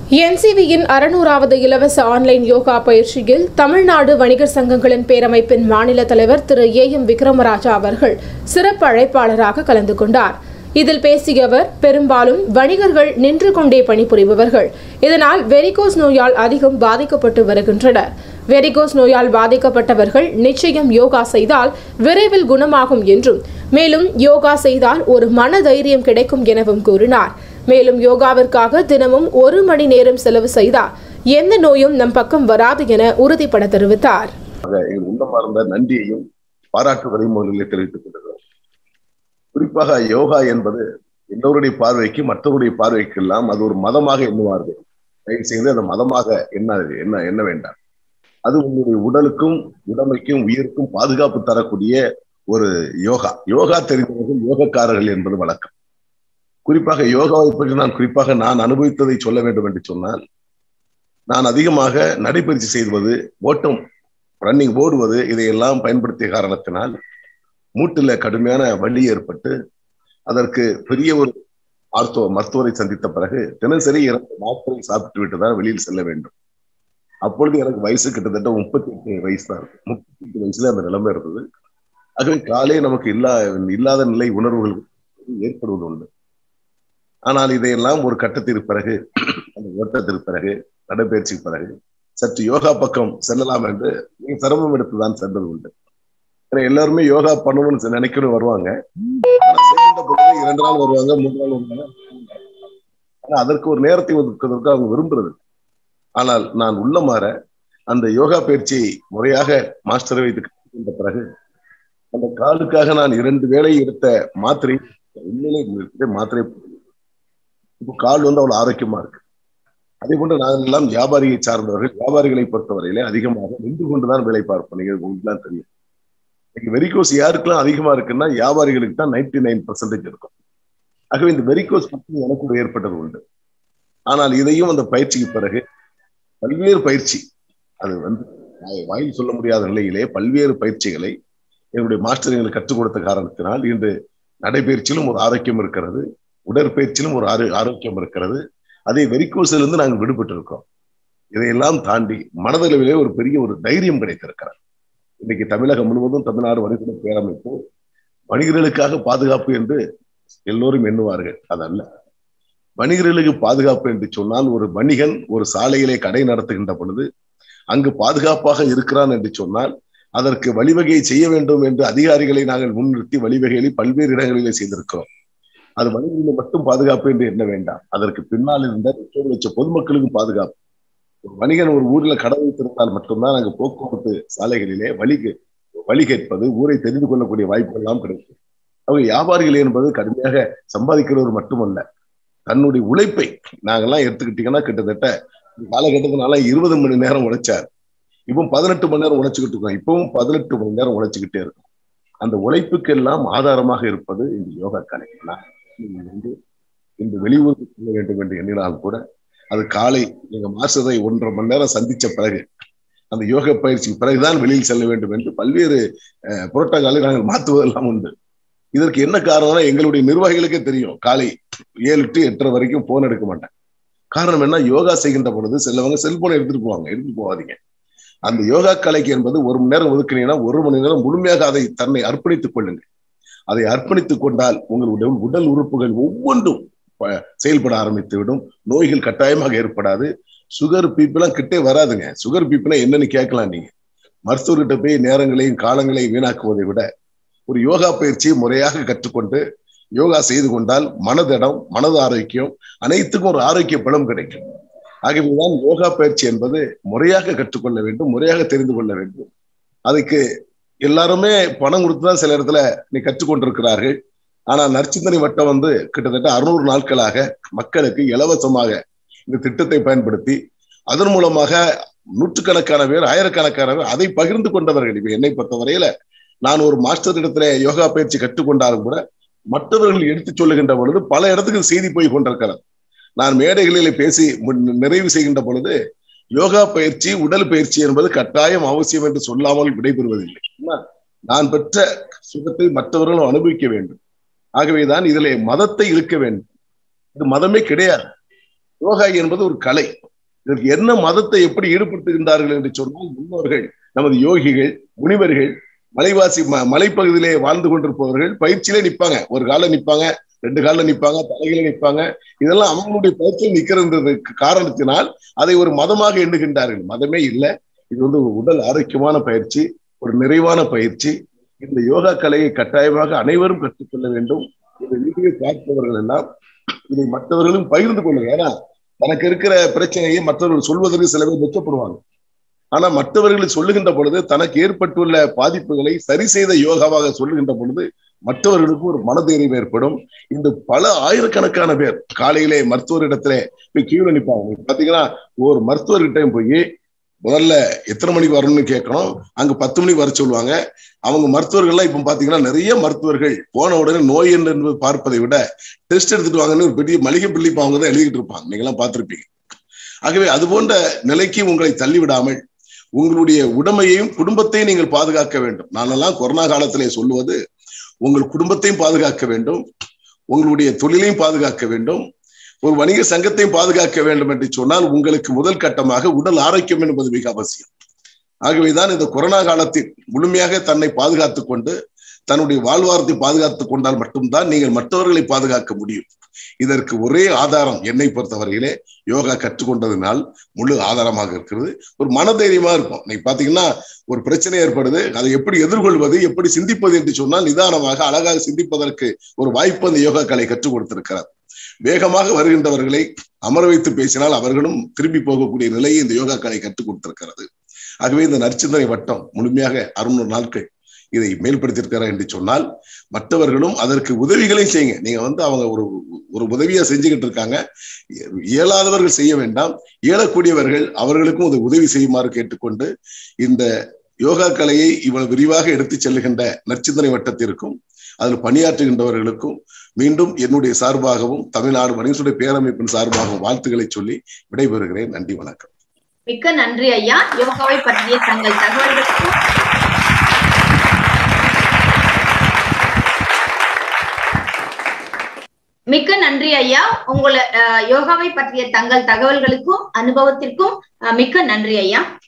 என்சிவியின் அறுநூறாவது இலவச ஆன்லைன் யோகா பயிற்சியில் தமிழ்நாடு வணிகர் சங்கங்களின் பேரமைப்பின் மாநில தலைவர் திரு ஏ எம் விக்ரமராஜா அவர்கள் சிறப்பு அழைப்பாளராக கலந்து கொண்டார் இதில் பேசிய அவர் பெரும்பாலும் வணிகர்கள் நின்று கொண்டே பணிபுரிபவர்கள் இதனால் வெரிகோஸ் நோயால் அதிகம் பாதிக்கப்பட்டு வருகின்றனர் வெரிகோஸ் நோயால் பாதிக்கப்பட்டவர்கள் நிச்சயம் யோகா செய்தால் விரைவில் குணமாகும் என்றும் மேலும் யோகா செய்தால் ஒரு மன தைரியம் கிடைக்கும் எனவும் கூறினார் மேலும் யோகாவிற்காக தினமும் ஒரு மணி நேரம் செலவு செய்தால் எந்த நோயும் நம் பக்கம் வராது என உறுதிப்பட தெரிவித்தார் எங்கள் உள்ளமார்ந்த நன்றியையும் பாராட்டுவதையும் முதலில் தெரிவித்துக் கொள்கிறோம் குறிப்பாக யோகா என்பது எல்லோருடைய பார்வைக்கு மற்றவருடைய பார்வைக்கு எல்லாம் அது ஒரு மதமாக எண்ணுவார்கள் தயவு செய்து அந்த மதமாக என்ன என்ன என்ன வேண்டாம் அது உங்களுடைய உடலுக்கும் உடமைக்கும் உயிருக்கும் பாதுகாப்பு தரக்கூடிய ஒரு யோகா யோகா தெரிந்தவர்கள் யோகக்காரர்கள் என்பது வழக்கம் குறிப்பாக யோகாவை பற்றி நான் குறிப்பாக நான் அனுபவித்ததை சொல்ல வேண்டும் என்று சொன்னால் நான் அதிகமாக நடைபயிற்சி செய்வது ஓட்டம் ரன்னிங் ஓடுவது இதையெல்லாம் பயன்படுத்திய காரணத்தினால் மூட்டில் கடுமையான வலி ஏற்பட்டு அதற்கு பெரிய ஒரு மருத்துவ மருத்துவரை சந்தித்த பிறகு தினசரி இரண்டு மாத்திரை சாப்பிட்டு விட்டு தான் வெளியில் செல்ல வேண்டும் அப்பொழுது எனக்கு வயசு கிட்டத்தட்ட முப்பத்தி எட்டு வயசு தான் இருக்கு முப்பத்தி எட்டு வயசுல அந்த நிலைமை இருந்தது ஆகவே காலே நமக்கு இல்லா இல்லாத நிலை உணர்வுகள் ஏற்படுவது உண்டு ஆனால் இதையெல்லாம் ஒரு கட்டத்திற்கு பிறகு அந்த ஓட்டத்திற்கு பிறகு நடைபயிற்சிக்கு பிறகு சற்று யோகா பக்கம் செல்லலாம் என்று மிக சிரமம் எடுத்துதான் சென்றது உண்டு ஏன்னா எல்லாருமே யோகா பண்ணணும்னு நினைக்கணும் வருவாங்க செய்கின்ற பொழுது இரண்டு நாள் வருவாங்க மூன்று நாள் வருவாங்க ஆனா அதற்கு ஒரு நேரத்தை ஒதுக்குவதற்கு அவங்க விரும்புறது ஆனால் நான் உள்ள மாற அந்த யோகா பயிற்சியை முறையாக மாஸ்டரை வைத்து கற்றுக்கொண்ட பிறகு அந்த காலுக்காக நான் இரண்டு வேளை எடுத்த மாத்திரை உண்மையிலே மாத்திரை இப்போ கால் வந்து அவ்வளவு ஆரோக்கியமா இருக்கு அதே போன்று நாங்கள் எல்லாம் வியாபாரியை சார்ந்தவர்கள் வியாபாரிகளை பொறுத்தவரையிலே அதிகமாக நின்று கொண்டுதான் வேலை பார்ப்போம் நீங்க உங்களுக்கு தெரியும் இன்னைக்கு வெரிகோஸ் யாருக்கெல்லாம் அதிகமா இருக்குன்னா வியாபாரிகளுக்கு தான் நைன்டி நைன் பர்சன்டேஜ் இருக்கும் ஆகவே இந்த வெரிகோஸ் பற்றி எனக்கு ஏற்பட்டது உண்டு ஆனால் இதையும் அந்த பயிற்சிக்கு பிறகு பல்வேறு பயிற்சி அது வந்து வாயில் சொல்ல முடியாத நிலையிலே பல்வேறு பயிற்சிகளை என்னுடைய மாஸ்டர் எங்களுக்கு கற்றுக் கொடுத்த காரணத்தினால் இன்று நடைபயிற்சியிலும் ஒரு ஆரோக்கியம் இருக்கிறது உடற்பயிற்சியிலும் ஒரு ஆரோ ஆரோக்கியம் இருக்கிறது அதே வெறிக்கோசிலிருந்து நாங்கள் விடுபட்டு இருக்கோம் இதையெல்லாம் தாண்டி மனதளவிலே ஒரு பெரிய ஒரு தைரியம் கிடைத்திருக்கிறது இன்னைக்கு தமிழகம் முழுவதும் தமிழ்நாடு வணிக பேரமைப்பு வணிகர்களுக்காக பாதுகாப்பு என்று எல்லோரும் எண்ணுவார்கள் அதல்ல வணிகர்களுக்கு பாதுகாப்பு என்று சொன்னால் ஒரு வணிகன் ஒரு சாலையிலே கடை நடத்துகின்ற பொழுது அங்கு பாதுகாப்பாக இருக்கிறான் என்று சொன்னால் அதற்கு வழிவகையை செய்ய வேண்டும் என்று அதிகாரிகளை நாங்கள் முன்னிறுத்தி வழிவகைகளை பல்வேறு இடங்களிலே செய்திருக்கிறோம் அது வணிகர்களை மட்டும் பாதுகாப்பு என்று எண்ண வேண்டாம் அதற்கு பின்னால் இருந்த லட்சம் லட்சம் பொதுமக்களுக்கும் பாதுகாப்பு ஒரு வணிகன் ஒரு ஊர்ல கடை வைத்திருந்தால் மட்டும்தான் அங்கு போக்குவரத்து சாலைகளிலே வழி வழி கேட்பது ஊரை தெரிந்து கொள்ளக்கூடிய வாய்ப்பு எல்லாம் கிடைக்கும் அவங்க வியாபாரிகள் என்பது கடுமையாக சம்பாதிக்கிறவர் மட்டுமல்ல தன்னுடைய உழைப்பை நாங்கெல்லாம் எடுத்துக்கிட்டீங்கன்னா கிட்டத்தட்ட காலகட்டத்தினால இருபது மணி நேரம் உழைச்சார் இப்போ பதினெட்டு மணி நேரம் உழைச்சுக்கிட்டு இருக்கோம் இப்பவும் பதினெட்டு மணி நேரம் உழைச்சுக்கிட்டே இருக்கும் அந்த உழைப்புக்கு எல்லாம் ஆதாரமாக இருப்பது இந்த யோகா கலை வந்து இந்த வெளியூருக்கு செல்ல வேண்டும் என்று எண்ணினால் கூட அது காலை நீங்க மாசத்தை ஒன்றரை மணி நேரம் சந்திச்ச பிறகு அந்த யோக பயிற்சிக்கு பிறகுதான் வெளியில் செல்ல வேண்டும் என்று பல்வேறு புரோட்டோகாலை நாங்கள் மாற்றுவதெல்லாம் உண்டு இதற்கு என்ன காரணம்னா எங்களுடைய நிர்வாகிகளுக்கே தெரியும் காலை ஏழு டு எட்டரை வரைக்கும் போன் எடுக்க மாட்டேன் காரணம் என்ன யோகா செய்கின்ற பொழுது சிலவங்க செல்போனை எடுத்துட்டு போவாங்க எடுத்துட்டு போகாதீங்க அந்த யோகா கலைக்கு என்பது ஒரு மணி நேரம் ஒதுக்கினீங்கன்னா ஒரு மணி நேரம் முழுமையாக அதை தன்னை அர்ப்பணித்துக் கொள்ளுங்க அதை அர்ப்பணித்துக் கொண்டால் உங்களுடைய உடல் உறுப்புகள் ஒவ்வொன்றும் செயல்பட ஆரம்பித்து விடும் நோய்கள் கட்டாயமாக ஏற்படாது சுகர் பீப்பெல்லாம் கிட்டே வராதுங்க சுகர் பீப்புனா என்னன்னு கேட்கலாம் நீங்க மருத்துவர்கிட்ட போய் நேரங்களையும் காலங்களையும் வீணாக்குவதை விட ஒரு யோகா பயிற்சியை முறையாக கற்றுக்கொண்டு யோகா செய்து கொண்டால் மனதிடம் மனது ஆரோக்கியம் அனைத்துக்கும் ஒரு ஆரோக்கிய பலம் கிடைக்கும் ஆகவேதான் யோகா பயிற்சி என்பது முறையாக கற்றுக்கொள்ள வேண்டும் முறையாக தெரிந்து கொள்ள வேண்டும் அதுக்கு எல்லாருமே பணம் கொடுத்துதான் சில இடத்துல நீ கற்றுக்கொண்டிருக்கிறார்கள் ஆனா நற்சிந்தனை வட்டம் வந்து கிட்டத்தட்ட அறுநூறு நாட்களாக மக்களுக்கு இலவசமாக இந்த திட்டத்தை பயன்படுத்தி அதன் மூலமாக நூற்றுக்கணக்கான பேர் ஆயிரக்கணக்கான பேர் அதை பகிர்ந்து கொண்டவர்கள் இப்ப என்னை பொறுத்தவரையில நான் ஒரு மாஸ்டர் இடத்துல யோகா பயிற்சி கற்றுக்கொண்டாலும் கூட மற்றவர்கள் எடுத்துச் சொல்லுகின்ற பொழுது பல இடத்துக்கு செய்தி போய் கொண்டிருக்கிறது நான் மேடைகளில் பேசி நிறைவு செய்கின்ற பொழுது யோகா பயிற்சி உடல் பயிற்சி என்பது கட்டாயம் அவசியம் என்று சொல்லாமல் விடைபெறுவதில்லை நான் பெற்ற சுகத்தை மற்றவர்களும் அனுபவிக்க வேண்டும் ஆகவேதான் இதிலே மதத்தை இழுக்க வேண்டும் இது மதமே கிடையாது யோகா என்பது ஒரு கலை இதற்கு என்ன மதத்தை எப்படி ஈடுபடுத்துகின்றார்கள் என்று சொன்னால் முன்னோர்கள் நமது யோகிகள் முனிவர்கள் மலைவாசி மலைப்பகுதியிலே வாழ்ந்து கொண்டிருப்பவர்கள் பயிற்சியிலே நிற்பாங்க ஒரு காலம் நிற்பாங்க ரெண்டு காலில் நிற்பாங்க தலையில நிற்பாங்க இதெல்லாம் அவங்களுடைய பயிற்சியில் நிற்கிறதுக்கு காரணத்தினால் அதை ஒரு மதமாக எண்ணுகின்றார்கள் மதமே இல்லை இது வந்து ஒரு உடல் ஆரோக்கியமான பயிற்சி ஒரு நிறைவான பயிற்சி இந்த யோகா கலையை கட்டாயமாக அனைவரும் கற்றுக்கொள்ள வேண்டும் இந்த வீடியோ பார்ப்பவர்கள் எல்லாம் இதை மற்றவர்களும் பகிர்ந்து கொள்ளுங்க ஏன்னா தனக்கு இருக்கிற பிரச்சனையை மற்றவர்கள் சொல்வதற்கு சில பேர் வெச்சப்படுவாங்க ஆனா மற்றவர்கள் சொல்லுகின்ற பொழுது தனக்கு ஏற்பட்டுள்ள பாதிப்புகளை சரி செய்த யோகாவாக சொல்லுகின்ற பொழுது மற்றவர்களுக்கு ஒரு மனதைரியம் ஏற்படும் இந்த பல ஆயிரக்கணக்கான பேர் காலையிலே மருத்துவரிடத்துல போய் கீழே நிற்பாங்க பாத்தீங்கன்னா ஒரு மருத்துவர்கிட்ட போய் முதல்ல எத்தனை மணிக்கு வரணும்னு கேட்கணும் அங்க பத்து மணிக்கு வர சொல்லுவாங்க அவங்க மருத்துவர்கள்லாம் இப்ப பாத்தீங்கன்னா நிறைய மருத்துவர்கள் போன உடனே நோய் என்று பார்ப்பதை விட டெஸ்ட் எடுத்துட்டு வாங்கன்னு ஒரு பெரிய மளிகை பிள்ளைப்பு அவங்க தான் எழுதிட்டு இருப்பாங்க நீங்க எல்லாம் பார்த்திருப்பீங்க ஆகவே அது போன்ற நிலைக்கு உங்களை தள்ளிவிடாமல் உங்களுடைய உடமையையும் குடும்பத்தையும் நீங்கள் பாதுகாக்க வேண்டும் நானெல்லாம் கொரோனா காலத்திலே சொல்லுவது உங்கள் குடும்பத்தையும் பாதுகாக்க வேண்டும் உங்களுடைய தொழிலையும் பாதுகாக்க வேண்டும் ஒரு வணிக சங்கத்தையும் பாதுகாக்க வேண்டும் என்று சொன்னால் உங்களுக்கு முதல் கட்டமாக உடல் ஆரோக்கியம் என்பது மிக அவசியம் ஆகவேதான் இந்த கொரோனா காலத்தில் முழுமையாக தன்னை பாதுகாத்துக் கொண்டு தன்னுடைய வாழ்வாரத்தை பாதுகாத்துக் கொண்டால் மட்டும்தான் நீங்கள் மற்றவர்களை பாதுகாக்க முடியும் இதற்கு ஒரே ஆதாரம் என்னை பொறுத்தவரையிலே யோகா கற்றுக்கொண்டதுனால் முழு ஆதாரமாக இருக்கிறது ஒரு மனதைரியமா இருக்கும் நீங்க பாத்தீங்கன்னா ஒரு பிரச்சனை ஏற்படுது அதை எப்படி எதிர்கொள்வது எப்படி சிந்திப்பது என்று சொன்னால் நிதானமாக அழகாக சிந்திப்பதற்கு ஒரு வாய்ப்பு அந்த யோகா கலை கற்றுக் கொடுத்திருக்கிறார் வேகமாக வருகின்றவர்களை அமர வைத்து பேசினால் அவர்களும் திரும்பி போகக்கூடிய நிலையை இந்த யோகா கலை கற்றுக் கொடுத்திருக்கிறது ஆகவே இந்த நற்சிந்தனை வட்டம் முழுமையாக அறுநூறு நாட்கள் இதை மேல்படுத்தியிருக்கிறார் என்று சொன்னால் மற்றவர்களும் அதற்கு உதவிகளையும் செய்யுங்க நீங்க வந்து அவங்க ஒரு ஒரு உதவியா செஞ்சுக்கிட்டு இருக்காங்க இயலாதவர்கள் செய்ய வேண்டாம் இயலக்கூடியவர்கள் அவர்களுக்கும் ஒரு உதவி செய்யுமாறு கேட்டுக்கொண்டு இந்த யோகா கலையை இவ்வளவு விரிவாக எடுத்து செல்லுகின்ற நற்சிந்தனை வட்டத்திற்கும் அதில் பணியாற்றுகின்றவர்களுக்கும் மீண்டும் என்னுடைய சார்பாகவும் தமிழ்நாடு மனிதனுடைய பேரமைப்பின் சார்பாகவும் வாழ்த்துக்களை சொல்லி விடைபெறுகிறேன் நன்றி வணக்கம் மிக்க நன்றி ஐயா யோகாவை பற்றிய தங்கள் தகவல்களுக்கும் மிக்க நன்றி ஐயா உங்களை யோகாவை பற்றிய தங்கள் தகவல்களுக்கும் அனுபவத்திற்கும் மிக்க நன்றி ஐயா